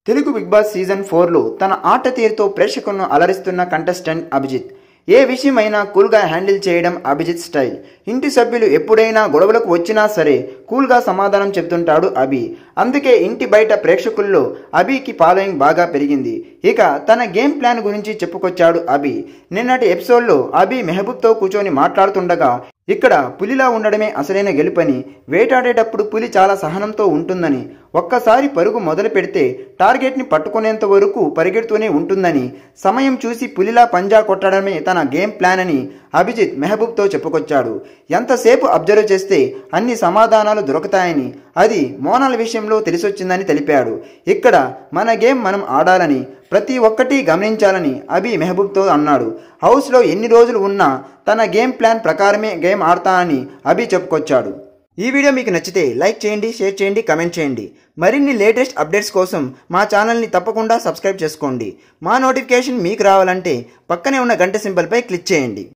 Telugu big boss season ఫోర్లో తన ఆట తీరుతో ప్రేక్షకులను అలరిస్తున్న కంటెస్టెంట్ అభిజిత్ ఏ విషయమైనా కూల్గా హ్యాండిల్ చేయడం అభిజిత్ స్టైల్ ఇంటి సభ్యులు ఎప్పుడైనా గొడవలకు వచ్చినా సరే కూల్గా సమాధానం చెప్తుంటాడు అభి అందుకే ఇంటి బయట ప్రేక్షకుల్లో అభికి ఫాలోయింగ్ బాగా పెరిగింది ఇక తన గేమ్ ప్లాన్ గురించి చెప్పుకొచ్చాడు అభి నిన్నటి ఎపిసోడ్లో అభి మెహబూబ్తో కూర్చొని మాట్లాడుతుండగా ఇక్కడ పులిలా ఉండడమే అసలైన గెలుపని వేటాడేటప్పుడు పులి చాలా సహనంతో ఉంటుందని ఒక్కసారి పరుగు మొదలు పెడితే టార్గెట్ని పట్టుకునేంత వరకు పరిగెడుతూనే ఉంటుందని సమయం చూసి పులిలా పంజా కొట్టడమే తన గేమ్ ప్లాన్ అని అభిజిత్ మెహబూబ్తో చెప్పుకొచ్చాడు ఎంతసేపు అబ్జర్వ్ చేస్తే అన్ని సమాధానాలు దొరుకుతాయని అది మోనాల్ విషయంలో తెలిసొచ్చిందని తెలిపాడు ఇక్కడ మన గేమ్ మనం ఆడాలని ప్రతి ఒక్కటి గమనించాలని అభి మెహబూబ్తో అన్నాడు హౌస్లో ఎన్ని రోజులు ఉన్నా తన గేమ్ ప్లాన్ ప్రకారమే గేమ్ ఆడతానని అభి చెప్పుకొచ్చాడు ఈ వీడియో మీకు నచ్చితే లైక్ చేయండి షేర్ చేయండి కమెంట్ చేయండి మరిన్ని లేటెస్ట్ అప్డేట్స్ కోసం మా ఛానల్ని తప్పకుండా సబ్స్క్రైబ్ చేసుకోండి మా నోటిఫికేషన్ మీకు రావాలంటే పక్కనే ఉన్న గంట సింబల్పై క్లిక్ చేయండి